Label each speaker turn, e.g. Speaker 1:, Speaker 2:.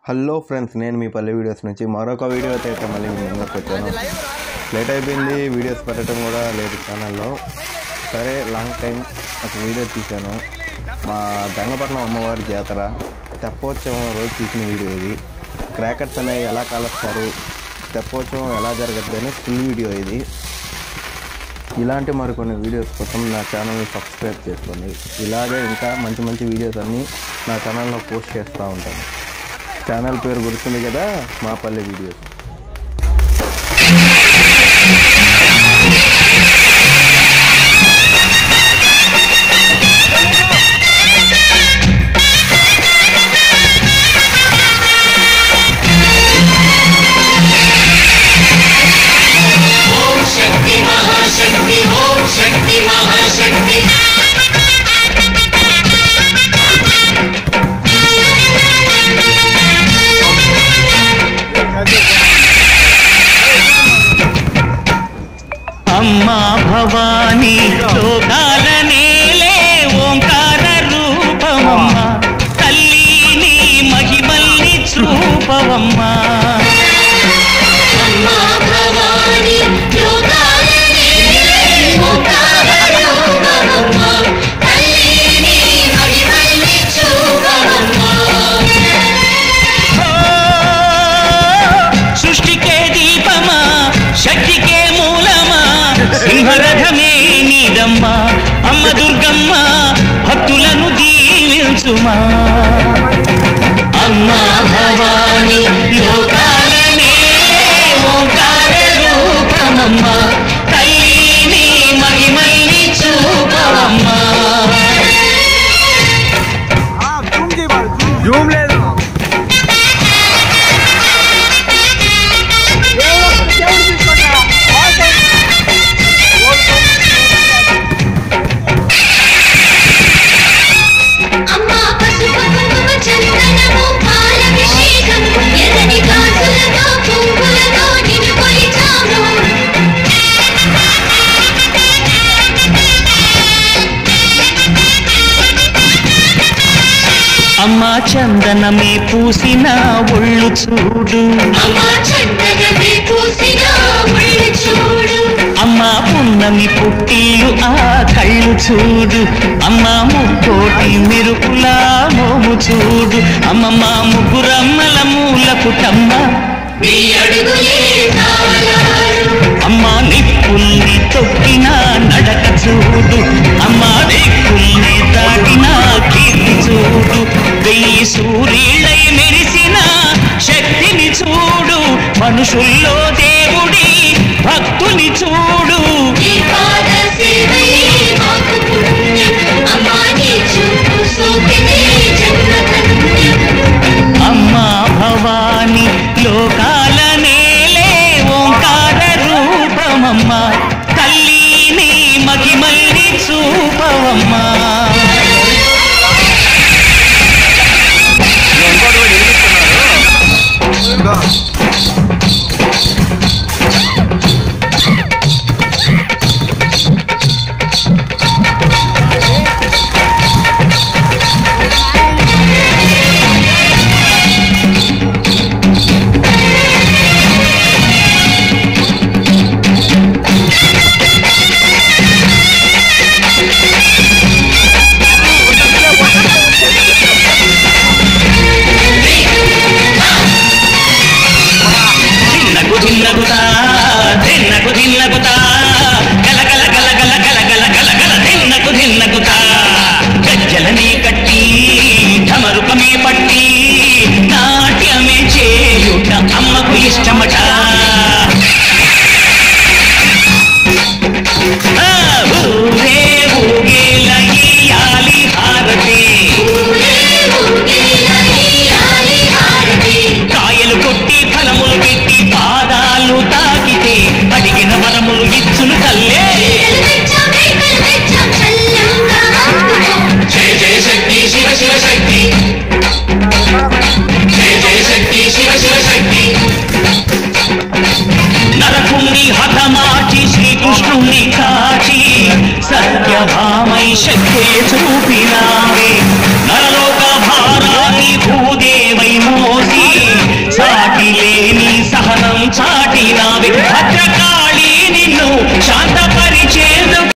Speaker 1: hello friends నేను మీ పల్లె videos నుంచి మరొక వీడియోతో అయితే మళ్ళీ మీ ముందుకు వచ్చాను లేట్ అయిపోయింది వీడియోస్ పెట్టడం కూడా లేదు ఛానల్లో సరే లాంగ్ టైం ఒక వీడియో తీశాను మా గంగపట్నం అమ్మవారి జాతర తెప్పోత్సవం రోజు తీసిన వీడియో ఇది క్రాకర్స్ అనేవి ఎలా కాలుస్తారు తెప్పోత్సవం ఎలా జరుగుతుంది అని ఫుల్ వీడియో ఇది ఇలాంటి మరికొన్ని వీడియోస్ కోసం నా ఛానల్ని సబ్స్క్రైబ్ చేసుకోండి ఇలాగే ఇంకా మంచి మంచి వీడియోస్ అన్నీ నా ఛానల్లో పోస్ట్ చేస్తూ ఉంటాను ఛానల్ పేరు గుర్తుంది కదా మా పల్లె వీడియోస్
Speaker 2: शक्ति महाशक्ति ओम शक्ति महाशक्ति
Speaker 3: అమ్మా భవానీ లోకాల నేలే ఓంకార రూపమమ్మ తల్లి నీ మహిమల్ని చూపవమ్మా
Speaker 2: अम्मा भवानी लोकालने ओंकाररूपमम्मा तल्लीनी महिमल्नि చూపవమ్మా
Speaker 3: ఓ, సృష్టికే దీపమా శక్తికే మూలమా సింహరథమే నీదమ్మా అమ్మ దుర్గమ్మ భక్తులను దీవించుమా అమ్మా భవానీ లోకాలనే ఓంకార రూపమమ్మ తల్లిని మహిమల్ని చూపవమ్మా
Speaker 4: జూమ్ లేదు
Speaker 2: అమ్మా పసుపు కుంకుమ చందనము పాలభిషేకం ఎర్రని కాసులతో పువ్వులతో నిన్ను కొలిచాము
Speaker 3: అమ్మా చందనమే పూసిన ఒళ్ళు చూడు
Speaker 2: అమ్మా చందనమే పూసిన ఒళ్ళు చూడు
Speaker 3: అమ్మా పున్నమి పుట్టిల్లు ఆ కళ్ళు చూడు అమ్మా ముక్కోటి మెరుపులా మోము చూడు అమ్మమ్మ ముగ్గురమ్మల మూల పుటమ్మ
Speaker 2: నీ అడుగులే తాళాలు
Speaker 3: అమ్మా నిప్పుల్ని తొక్కిన నడక చూడు అమ్మా దిక్కుల్ని దాటిన కీర్తి చూడు వెయ్యి సూర్యులై మెరిసిన శక్తిని చూడు మనుషుల్లో దేవుడి భక్తుని చూడు
Speaker 2: నీ పాద సేవయే మాకు పుణ్యం అమ్మా నీ చూపు సోకినే జన్మ ధన్యం
Speaker 3: అమ్మా భవాని లోకాల నేలే ఓంకార రూపమమ్మ తల్లిని మహిమల్ని చూపవమ్మా దిన్నకు దిన్నకుతా దిన్నకు దిన్నకుతా గల గల గల గల గల గల గల గల దిన్నకు దిన్నకుతా గజ్జలనే కట్టి ఢమరుకమే పట్టి నాట్యమే చేయుట అమ్మకు ఇష్టమట ఆ, ఊరే ఊగేల ఇయ్యాలి హారతి
Speaker 2: ఊరే ఊగేల ఇయ్యాలి హారతి
Speaker 3: కాయలు కొట్టి ఫలములు పెట్టి పాదాలు తాకితే అడిగిన వరములు ఇచ్చును తల్లే
Speaker 2: మేకలు తెచ్చాం మేకలు తెచ్చాం చల్లంగా
Speaker 3: జయ జయ శక్తి శివ శివ శక్తి జయ జయ శక్తి శివ శివ శక్తి నరకుండి హతమాచి శ్రీకృష్ణుని కాచి సత్యభామై శక్తే చూపినావే నరలోక భారాన్ని భూదేవై మోసి దాటినావి భద్రకాళి